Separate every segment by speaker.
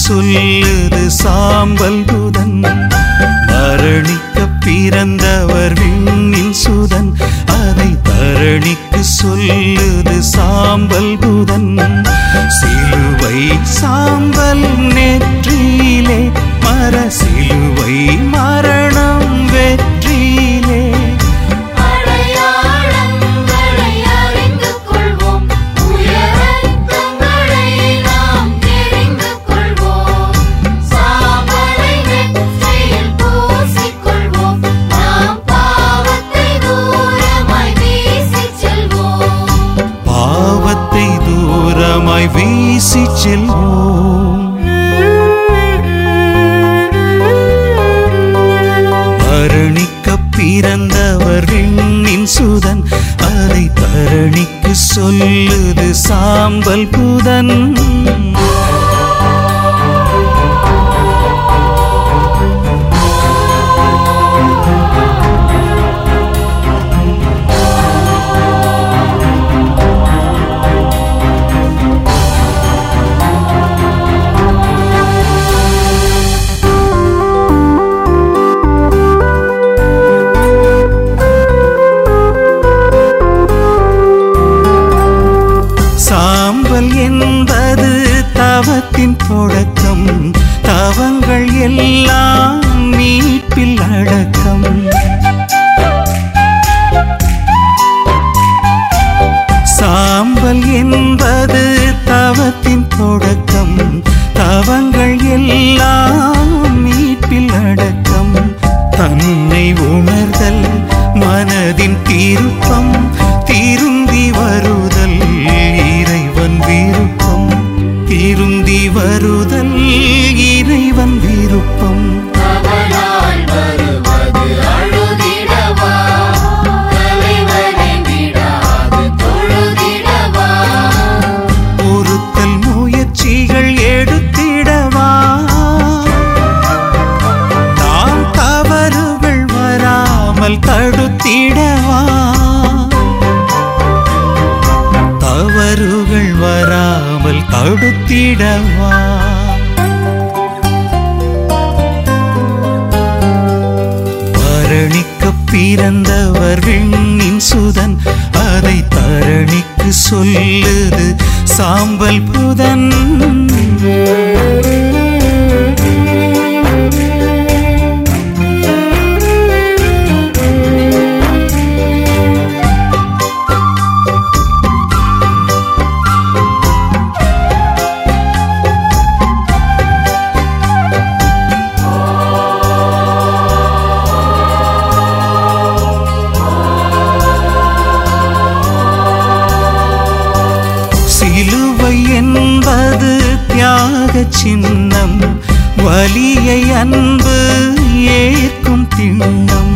Speaker 1: சொல்லுது சாம்பல் புதன் மரணிக்க பிறந்தவர் விண்ணின் சுதன் அதை தரணிக்கு சொல்லுது சாம்பல் புதன் சிலுவை சாம்பல் நெற்றியிலே மர சிலுவை மரணம் வெற்றியிலே
Speaker 2: அடையாளங்களை அறிந்து கொள்வோம் உயரத்தங்களை நாம் தெரிந்து கொள்வோம் சாம்பலை நெற்றியில் பூசிக்கொள்வோம் நாம் பாவத்தை தூரமாய் வீசிச் செல்வோம்
Speaker 1: பாவத்தை தூரமாய் வீசி செல்வோம் மரணிக்க பிறந்தவர் விண்ணின் சுதன் அதை தரணிக்கு சொல்லுது சாம்பல் புதன் சாம்பல் என்பது தவத்தின் தொடக்கம் தவங்கள் எல்லாம் மீட்பில் அடக்கம் சாம்பல் என்பது தவத்தின் தொடக்கம் தவங்கள் எல்லாம் மீட்பில் அடக்கம் தன்னை உணர்தல் மனதின் திருப்பம் திருந்தி வருதல் இறைவன் விருப்பம் திருந்தி வருதல் இறைவன் விருப்பம்
Speaker 2: அவனால் வருவது அழுதிடவா தலைவனை விடாது தொழுதிடவா
Speaker 1: பொறுத்தல் முயற்சிகள் எடுத்திடவா நாம் தவறுகள் வராமல் தடுத்திடவா தவறுகள் வராமல் தடுத்திடவா மரணிக்க பிறந்தவர் விண்ணின் சுதன் அதை தரணிக்கு சொல்லுது சாம்பல் புதன் சிலுவை என்பது தியாக சின்னம் வலியை அன்பு ஏற்கும் திண்ணம்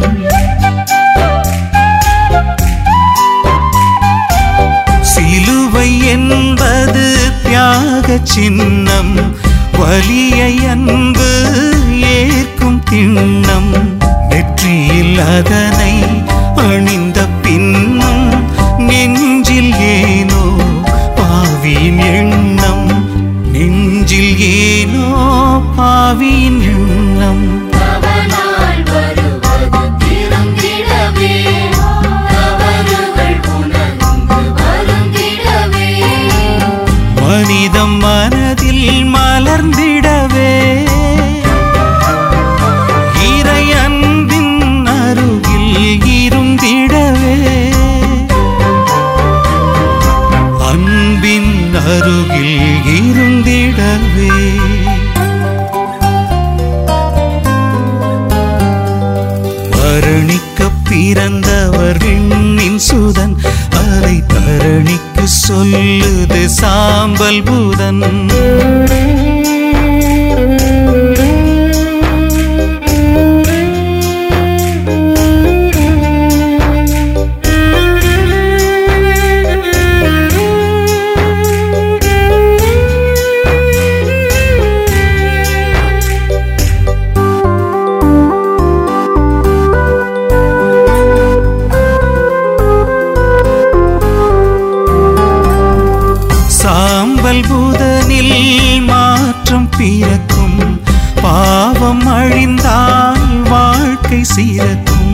Speaker 1: சிலுவை என்பது தியாக சின்னம் வலியை அன்பு ஏற்கும் திண்ணம் நெற்றியில் அதனை அணிந்த பின்னும் நெஞ்சில் ஏனோ பாவியின் எண்ணம் நெஞ்சில் ஏனோ பாவியின் எண்ணம்
Speaker 2: அவனால் வருவது திருந்திடவே தவறுகள் உணர்ந்து வருந்திடவே
Speaker 1: மனிதம் மனதில் மலர்ந்திடவே இறை அன்பின் அருகில் இருந்திடவே அன்பின் அருகில் இருந்திடவே மரணிக்க பிறந்தவர் விண்ணின் சுதன் அதை தரணிக்கு சொல்லுது சாம்பல் புதன் சாம்பல் புதனில் மாற்றம் பிறக்கும் பாவம் அழிந்தால் வாழ்க்கை சீரக்கும்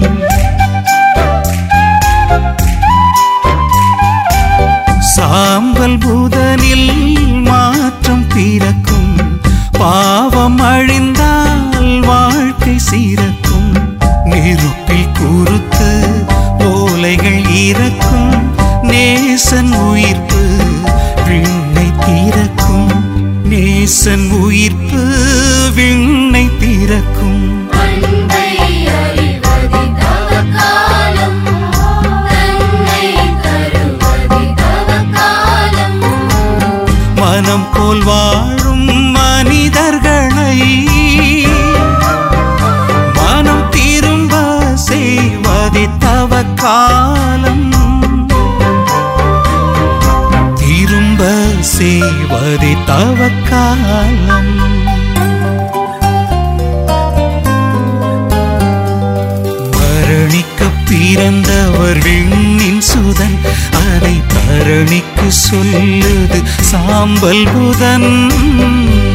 Speaker 1: சாம்பல் புதனில் மாற்றம் பிறக்கும் பாவம் அழிந்தால் வாழ்க்கை சீரக்கும் நெருப்பில் குறுத்து ஓலைகள் இறக்கும் நேசன் உயிர்ப்பு விண்ணை திறக்கும் நேசன் உயிர்ப்பு விண்ணை திறக்கும்
Speaker 2: அன்பை அறிவது தவக்காலம் தன்னை தருவது தவக்காலம்
Speaker 1: மனம் போல் வாழும் மனிதர்களை மனம் திரும்ப செய்வதே தவக்காலம் திரும்ப செய்வதே தவக்காலம் மரணிக்க பிறந்தவர் விண்ணின் சுதன் அதை தரணிக்கு சொல்லுது சாம்பல் புதன்